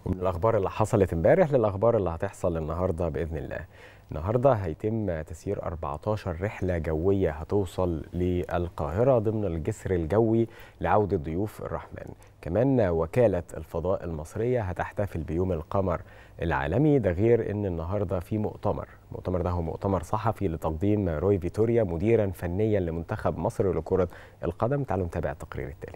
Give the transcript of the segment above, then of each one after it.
ومن الاخبار اللي حصلت امبارح للاخبار اللي هتحصل النهارده باذن الله النهارده هيتم تسيير 14 رحله جويه هتوصل للقاهره ضمن الجسر الجوي لعوده ضيوف الرحمن كمان وكاله الفضاء المصريه هتحتفل بيوم القمر العالمي ده غير ان النهارده في مؤتمر المؤتمر ده هو مؤتمر صحفي لتقديم روي فيتوريا مديرا فنيا لمنتخب مصر لكره القدم تعالوا نتابع التقرير التالي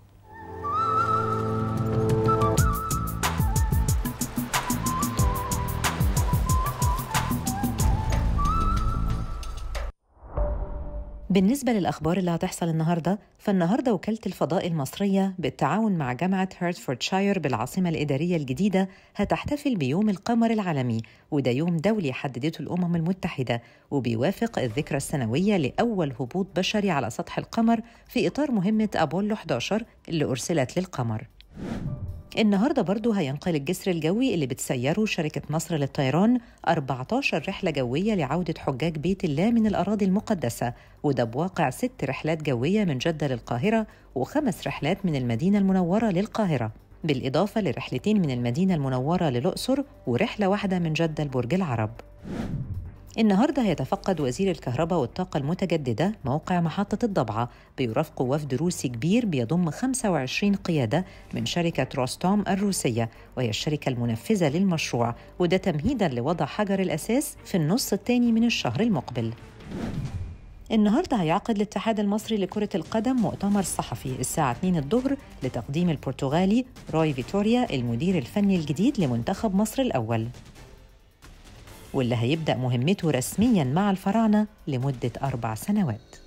بالنسبة للأخبار اللي هتحصل النهاردة فالنهاردة وكالة الفضاء المصرية بالتعاون مع جامعة هيرتفوردشاير بالعاصمة الإدارية الجديدة هتحتفل بيوم القمر العالمي وده يوم دولي حددته الأمم المتحدة وبيوافق الذكرى السنوية لأول هبوط بشري على سطح القمر في إطار مهمة أبولو 11 اللي أرسلت للقمر النهارده برضه هينقل الجسر الجوي اللي بتسيره شركة مصر للطيران 14 رحلة جوية لعودة حجاج بيت الله من الأراضي المقدسة وده بواقع ست رحلات جوية من جدة للقاهرة وخمس رحلات من المدينة المنورة للقاهرة بالإضافة لرحلتين من المدينة المنورة للأقصر ورحلة واحدة من جدة لبرج العرب النهارده هيتفقد وزير الكهرباء والطاقة المتجددة موقع محطة الضبعة بيرافقه وفد روسي كبير بيضم 25 قيادة من شركة روستوم الروسية وهي الشركة المنفذة للمشروع وده تمهيدا لوضع حجر الأساس في النص الثاني من الشهر المقبل النهارده هيعقد الاتحاد المصري لكرة القدم مؤتمر صحفي الساعة 2 الظهر لتقديم البرتغالي روي فيتوريا المدير الفني الجديد لمنتخب مصر الأول واللي هيبدأ مهمته رسميا مع الفراعنة لمدة أربع سنوات